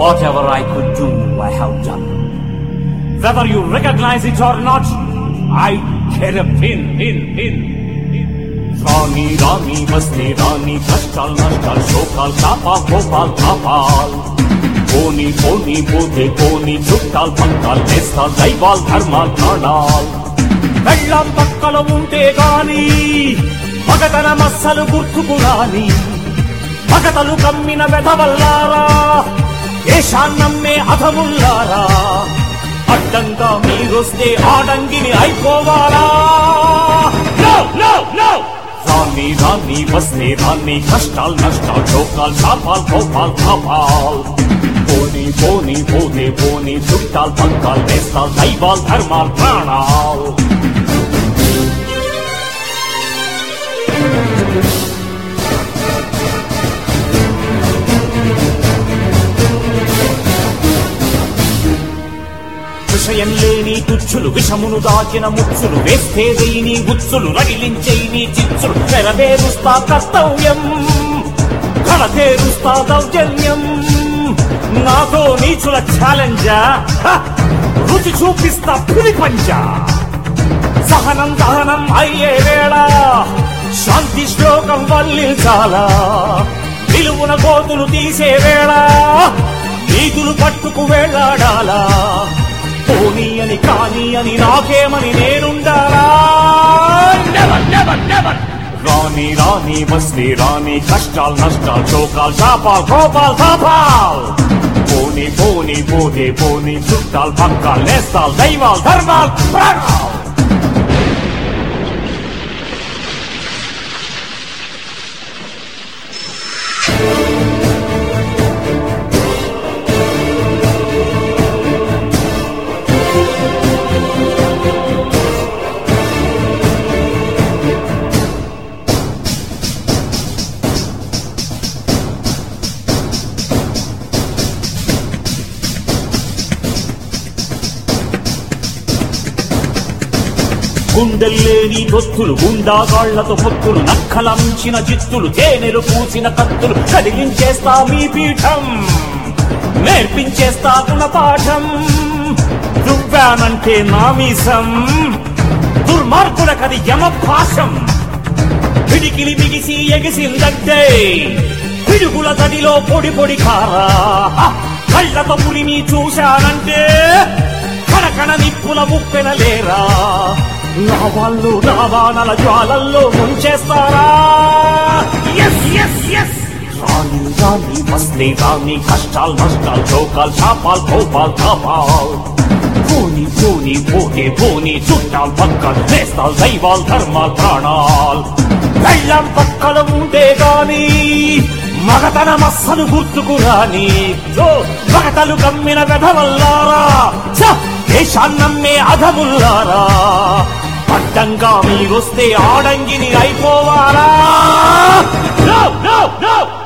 Whatever I could do, I have done. Whether you recognize it or not, I care a pin, pin, pin. రాణి రాణి వస్తే రాణి కష్టాలు నష్టాలు శోకాలు తాపా కోపాలు తాపాల్ పోని పోని పోతే పోని చుట్టాలు పంకాలు చేస్తాల్ దైవాల్ ధర్మాల్ ప్రాణాల్ వెళ్ళం పక్కన ఉంటే గాని మగతన మస్సలు గుర్తుకు రాని మగతలు కమ్మిన వెధవల్లారా దేశాన్నమ్మే అధముల్లారా అడ్డంగా మీరొస్తే ఆడంగిని అయిపోవాలా No, no, no! రాన్ని రాన్ని వస్తే రాన్ని కష్టాలు నష్టాలు చోకాలు శాపాలు కోపాలు తాపాల్ పోని పోని పోతే పోని చుట్టాలు పంకాలు వేస్తాల్ దైవాల్ ధర్మాల్ ప్రాణాల్ విషయం లేని తుచ్చులు విషమును దాచిన ముచ్చులు వేస్తే నీ గుచ్చులు రగిలించే నీ చిచ్చులు నెరవేరుస్తా కర్తవ్యం కడతేరుస్తా దౌర్జన్యం నాతో నీచుల ఛాలెంజా హ! రుచి చూపిస్తా పులి పంజా సహనం దహనం అయ్యే వేళ శాంతి శ్లోకం వల్లించాలా విలువున గోతులు తీసే వేళ నీతులు పట్టుకు వేళాడాలా పోనీ అని కాని అని నాకేమని నేనుండాలా Never, never, never. రాని రాని వస్తే రాని కష్టాలు నష్టాలు చోకాలు శాపాలు కోపాలు తాపాల్ పోని పోని పోతే పోని చుట్టాలు పక్కాలు నేస్తాలు దైవాలు ధర్మాలు ప్రాణాలు గుండెల్లేని దొత్తులు గుండాగాళ్లతో పొత్తులు నక్కలంచిన చిత్తులు తేనెలు పూసిన కత్తులు కదిలించేస్తా మీ పీఠం నేర్పించేస్తా గుణపాఠం దువ్వానంటే నామీసం దుర్మార్గులకది యమపాశం పిడికిలి బిగిసి ఎగిసిందంటే పిడుగుల తడిలో పొడి పొడి కారా కళ్ళతో పులిని చూశానంటే కనకన నిప్పుల ముప్పెన లేరా నా వాళ్ళు నా వానల జ్వాలల్లో ముంచేస్తారా ఎస్ ఎస్ ఎస్ రాని రాని వస్తే రాని కష్టాలు నష్టాలు చోకాలు శాపాలు కోపాలు తాపాలు పోని పోని పోతే పోని చుట్టాలు పక్కలు వేస్తాలు దైవాలు ధర్మాలు ప్రాణాలు వెళ్ళం పక్కన ఉంటే గాని మగతన మస్సలు గుర్తుకు రాని ఓ, మగతలు కమ్మిన వెధవల్లారా ఛ! దేశాన్నమ్మే అధముల్లారా అడ్డంగా మీరొస్తే ఆడంగిని అయిపోవాలా No, no, no!